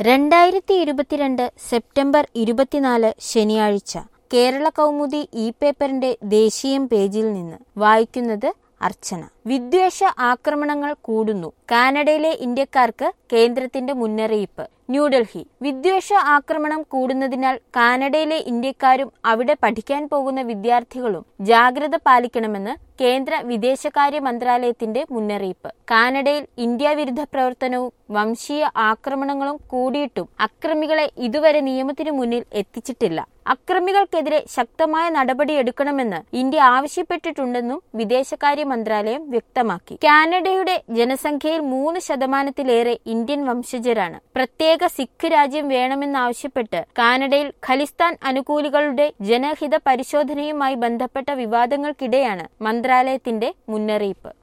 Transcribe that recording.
രണ്ടായിരത്തി ഇരുപത്തിരണ്ട് സെപ്റ്റംബർ ഇരുപത്തിനാല് ശനിയാഴ്ച കേരള കൗമുദി ഇ പേപ്പറിന്റെ ദേശീയം പേജിൽ നിന്ന് വായിക്കുന്നത് അർച്ചന വിദ്വേഷ ആക്രമണങ്ങൾ കൂടുന്നു കാനഡയിലെ ഇന്ത്യക്കാർക്ക് കേന്ദ്രത്തിന്റെ മുന്നറിയിപ്പ് ന്യൂഡൽഹി വിദ്വേഷ ആക്രമണം കൂടുന്നതിനാൽ കാനഡയിലെ ഇന്ത്യക്കാരും അവിടെ പഠിക്കാൻ പോകുന്ന വിദ്യാർത്ഥികളും ജാഗ്രത പാലിക്കണമെന്ന് കേന്ദ്ര വിദേശകാര്യ മന്ത്രാലയത്തിന്റെ മുന്നറിയിപ്പ് കാനഡയിൽ ഇന്ത്യ വിരുദ്ധ പ്രവർത്തനവും വംശീയ ആക്രമണങ്ങളും കൂടിയിട്ടും അക്രമികളെ ഇതുവരെ നിയമത്തിനു മുന്നിൽ എത്തിച്ചിട്ടില്ല അക്രമികൾക്കെതിരെ ശക്തമായ നടപടിയെടുക്കണമെന്ന് ഇന്ത്യ ആവശ്യപ്പെട്ടിട്ടുണ്ടെന്നും വിദേശകാര്യ മന്ത്രാലയം വ്യക്തമാക്കി കാനഡയുടെ ജനസംഖ്യയിൽ മൂന്ന് ശതമാനത്തിലേറെ ഇന്ത്യൻ വംശജരാണ് പ്രത്യേക സിഖ് രാജ്യം വേണമെന്നാവശ്യപ്പെട്ട് കാനഡയിൽ ഖലിസ്ഥാൻ അനുകൂലികളുടെ ജനഹിത പരിശോധനയുമായി ബന്ധപ്പെട്ട വിവാദങ്ങൾക്കിടെയാണ് മന്ത്രാലയത്തിന്റെ മുന്നറിയിപ്പ്